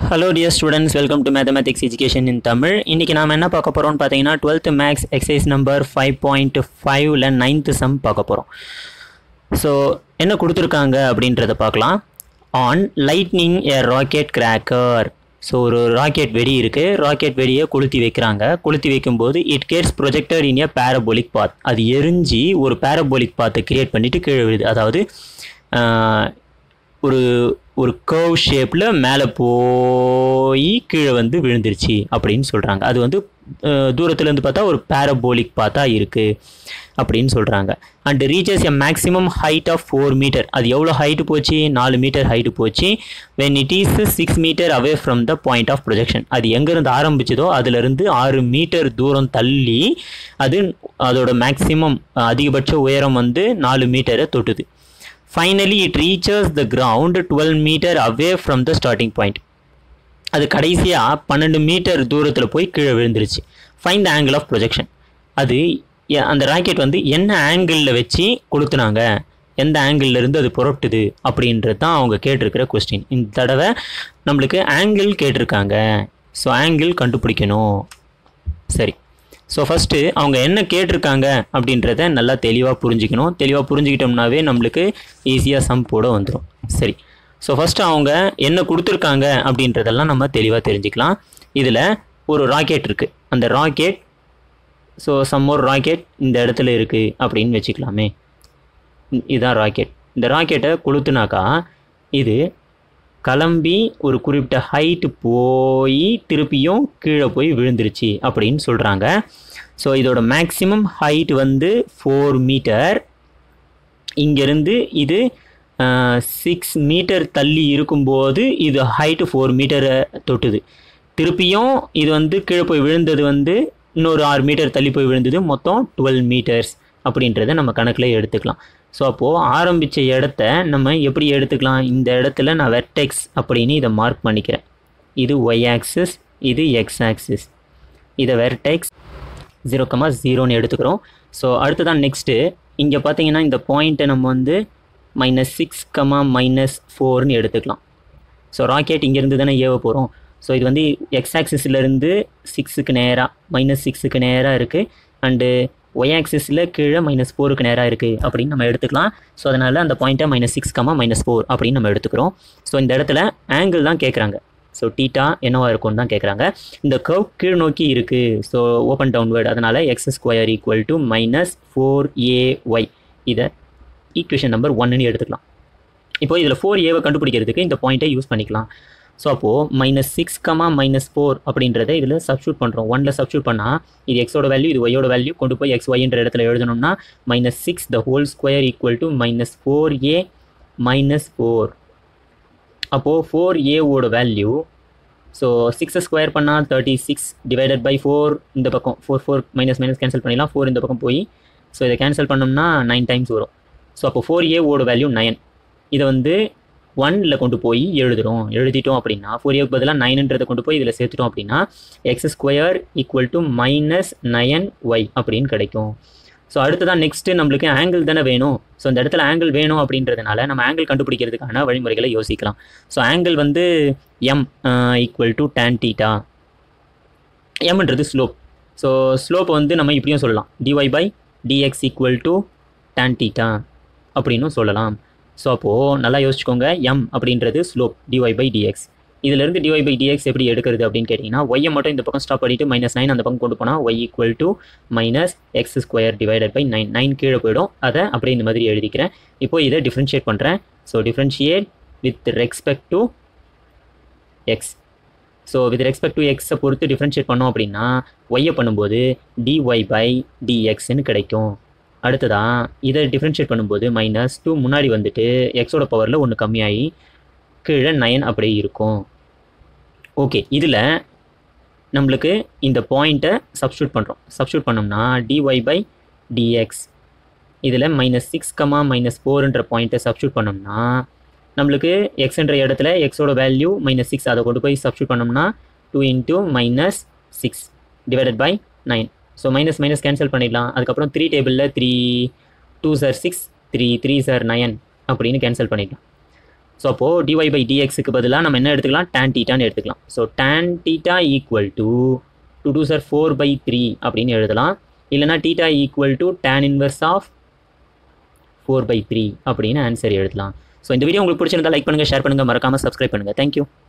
hello dear students welcome to mathematics education in Tamil இன்றைக்கி நாம் என்ன பார்க்க போகிறோம்னு பார்த்தீங்கன்னா twelfth maths exercise number five point ஃபைவ்ல நைன்த்து சம் பார்க்க போகிறோம் ஸோ என்ன கொடுத்துருக்காங்க அப்படின்றத பார்க்கலாம் on lighting a rocket cracker so ஒரு ராக்கெட் வெடி இருக்குது ராக்கெட் வெடியை கொளுத்தி வைக்கிறாங்க கொளுத்தி வைக்கும்போது it gets projected in a parabolic path அது எரிஞ்சு ஒரு பேரபோலிக் பாத்தை கிரியேட் பண்ணிவிட்டு கீழே விழுது அதாவது ஆஹ், ஒரு ஒரு கர்வ் ஷேப்பில் மேலே போய் கீழே வந்து விழுந்துருச்சு அப்படின்னு சொல்கிறாங்க அது வந்து அஹ், தூரத்துலேருந்து பார்த்தா ஒரு பேரபோலிக் பார்த்தா இருக்குது அப்படின்னு சொல்கிறாங்க and reaches a maximum height of four metre அது எவ்வளோ ஹைட்டு போச்சு நாலு மீட்டர் ஹைட்டு போச்சு when it is six metre away from the point of projection அது எங்கேருந்து ஆரம்பிச்சதோ அதுலேருந்து ஆறு மீட்டர் தூரம் தள்ளி அது அதோட மேக்ஸிமம் அதிகபட்ச உயரம் வந்து நாலு மீட்டரை தொட்டுது finally it reaches the ground twelve metre away from the starting point அது கடைசியாக பன்னெண்டு மீட்டர் தூரத்தில் போய் கீழே விழுந்துருச்சு find the angle of projection அது எ- அந்த ராக்கெட் வந்து என்ன ஆங்கிளில் வச்சு கொளுத்துனாங்க எந்த ஆங்கிள் இருந்து அது புரட்டுது அப்படின்றது தான் அவங்க கேட்டிருக்கிற கொஸ்டின் இந்த தடவை நம்மளுக்கு ஆங்கிள் கேட்டிருக்காங்க ஸோ ஆங்கிள் கண்டுபிடிக்கணும் சரி ஸோ ஃபஸ்ட்டு அவங்க என்ன கேட்டிருக்காங்க அப்படின்றத நல்லா தெளிவாக புரிஞ்சுக்கணும் தெளிவாக புரிஞ்சுக்கிட்டோம்னாவே நம்மளுக்கு ஈஸியாக சம் போட வந்துடும் சரி ஸோ ஃபஸ்ட்டு அவங்க என்ன கொடுத்துருக்காங்க அப்படின்றதெல்லாம் நம்ம தெளிவாக தெரிஞ்சுக்கலாம் இதில் ஒரு ராக்கெட் இருக்குது அந்த ராக்கெட் ஸோ சம் ஒரு ராக்கெட் இந்த இடத்துல இருக்குது அப்படின்னு வச்சுக்கலாமே இ- இதுதான் ராக்கெட் இந்த ராக்கெட்டை கொளுத்துனாக்கா இது கிளம்பி ஒரு குறிப்பிட்ட ஹைட்டு போய் திருப்பியும் கீழே போய் விழுந்துருச்சு அப்படின்னு சொல்கிறாங்க ஸோ இதோட மேக்ஸிமம் ஹைட் வந்து ஃபோர் மீட்டர் இங்கேருந்து இது சிக்ஸ் மீட்டர் தள்ளி இருக்கும்போது இது ஹைட்டு ஃபோர் மீட்டரை தொட்டுது திருப்பியும் இது வந்து கீழே போய் விழுந்தது வந்து இன்னொரு ஆறு மீட்டர் தள்ளி போய் விழுந்தது மொத்தம் டுவெல் மீட்டர்ஸ் அப்படின்றத நம்ம கணக்கில் எடுத்துக்கலாம் ஸோ அப்போது ஆரம்பித்த இடத்த நம்ம எப்படி எடுத்துக்கலாம் இந்த இடத்துல நான் வெர்டெக்ஸ் அப்படின்னு இதை மார்க் பண்ணிக்கிறேன் இது ஒய் ஆக்சிஸ் இது எக்ஸ் ஆக்சிஸ் இதை வெர்டெக்ஸ் ஜீரோ கமா ஜீரோன்னு எடுத்துக்கிறோம் ஸோ அடுத்ததான் நெக்ஸ்ட்டு இங்கே பார்த்தீங்கன்னா இந்த பாயிண்ட்டை நம்ம வந்து மைனஸ் சிக்ஸ் கமா மைனஸ் ஃபோர்னு எடுத்துக்கலாம் ஸோ ராக்கெட் இங்கேருந்து தானே ஏவ போகிறோம் ஸோ இது வந்து எக்ஸ் ஆக்சிஸ்லேருந்து சிக்ஸுக்கு நேராக மைனஸ் சிக்ஸுக்கு நேராக இருக்குது அண்டு ஒய் ஆக்சிஸில் கீழே மைனஸ் ஃபோருக்கு நேராக இருக்குது அப்படின்னு நம்ம எடுத்துக்கலாம் ஸோ அதனால் அந்த பாயிண்ட்டை minus six comma minus four அப்படின்னு நம்ம எடுத்துக்கிறோம் ஸோ இந்த இடத்துல ஆங்கிள் தான் கேட்குறாங்க ஸோ டீட்டா என்னவா இருக்கும்னு தான் கேட்குறாங்க இந்த கர்வ் கீழ் நோக்கி இருக்குது ஸோ ஓப்பன் டவுன்வேர்டு அதனால் x square equal to minus four a y இதை ஈக்குவேஷன் நம்பர் ஒன்னு எடுத்துக்கலாம் இப்போ இதில் ஃபோர் ஏவை கண்டுபிடிக்கிறதுக்கு இந்த பாயிண்ட்டை யூஸ் பண்ணிக்கலாம் ஸோ அப்போது minus six comma minus four அப்படின்றத இதில் சப்ஸ்டியூட் பண்ணுறோம் ஒன்ல சப்ஸ்டியூட் பண்ணால் இது எக்ஸோட வேல்யூ இது ஒய்யோட வேல்யூ கொண்டு போய் எக்ஸ் ஒய்ன்ற இடத்துல எழுதணும்னா minus six the whole square equal to minus four a minus four அப்போது ஃபோர் ஏவோட வேல்யூ ஸோ சிக்ஸை ஸ்கொயர் பண்ணால் thirty six divided by four இந்த பக்கம் four four minus minus cancel பண்ணிடலாம் ஃபோர் இந்த பக்கம் போய் ஸோ இதை கேன்சல் பண்ணோம்னா நைன் டைம்ஸ் வரும் ஸோ அப்போ ஃபோர் ஏவோட வேல்யூ நயன் இதை வந்து ஒன்ல கொண்டு போய் எழுதுறோம் எழுதிட்டோம் அப்படின்னா ஃபோர் ஏக்கு பதிலாக நைன்ன்றதை கொண்டு போய் இதில் சேர்த்துட்டோம் அப்படின்னா x square equal to minus nine y அப்படின்னு கிடைக்கும் ஸோ அடுத்ததான் நெக்ஸ்ட்டு நம்மளுக்கு ஆங்கிள் தானே வேணும் ஸோ இந்த இடத்துல ஆங்கிள் வேணும் அப்படின்றதுனால நம்ம ஆங்கிள் கண்டுபிடிக்கிறதுக்கான வழிமுறைகளை யோசிக்கலாம் ஸோ ஆங்கிள் வந்து m equal to tan theta எம்ன்றது ஸ்லோப் ஸோ ஸ்லோப் வந்து நம்ம இப்படியும் சொல்லலாம் dy by dx equal to tan theta அப்படின்னும் சொல்லலாம் ஸோ அப்போது நல்லா யோசிச்சுக்கோங்க எம் அப்படின்றது ஸ்லோப் டிஒய் பை டிஎக்ஸ் இதிலிருந்து டிஒய் பை டிஎக்ஸ் எப்படி எடுக்கிறது அப்படின்னு கேட்டிங்கன்னா ஒய்யை மட்டும் இந்த பக்கம் ஸ்டாப் பண்ணிட்டு மைனஸ் நைன் அந்த பக்கம் கொண்டு போனால் y equal to minus x square divided by nine nine கீழே போயிடும் அதை அப்படியே இந்த மாதிரி எழுதிக்கிறேன் இப்போ இதை டிஃப்ரென்ஷியேட் பண்ணுறேன் so differentiate with respect to x so with respect to எக்ஸை பொறுத்து டிஃப்ரென்ஷியேட் பண்ணோம் அப்படின்னா ஒய்யை பண்ணும்போது டிஒய் பை டிஎக்ஸ்ன்னு கிடைக்கும் அடுத்ததா இதை டிஃப்ரென்ஷியேட் பண்ணும்போது மைனஸ் டூ முன்னாடி வந்துட்டு எக்ஸோட பவரில் ஒன்று கம்மியாகி கீழே நயன் அப்படியே இருக்கும் ஓகே இதில் நம்மளுக்கு இந்த பாயிண்ட்டை சப்ஸ்டியூட் பண்ணுறோம் சப்ஸ்டியூட் பண்ணோம்னா டிஒய் பை டிஎக்ஸ் இதில் மைனஸ் சிக்ஸ் கமா மைனஸ் ஃபோர்ன்ற பாயிண்ட்டை சப்ஸ்டியூட் பண்ணோம்னா நம்மளுக்கு எக்ஸ்ன்ற இடத்துல எக்ஸோட வேல்யூ மைனஸ் சிக்ஸ் அதை கொண்டு போய் சப்ஸ்டியூட் பண்ணோம்னா two into minus six divided by nine so minus minus cancel பண்ணிடலாம் அதுக்கப்புறம் த்ரீ டேபிளில் three two are six three three are nine அப்படின்னு கேன்சல் பண்ணிடலாம் ஸோ அப்போது டிஒய் பை டிஎக்ஸுக்கு பதிலாக நம்ம என்ன எடுத்துக்கலாம் tan தீட்டான்னு எடுத்துக்கலாம் so tan theta equal to two two are four by three அப்படின்னு எழுதலாம் இல்லைனா theta equal to tan inverse of four by three அப்படின்னு ஆன்சர் எழுதலாம் ஸோ இந்த வீடியோ உங்களுக்கு பிடிச்சிருந்தா லைக் பண்ணுங்கள் ஷேர் பண்ணுங்கள் மறக்காமல் சப்ஸ்கிரைப் பண்ணுங்கள் தேங்க்யூ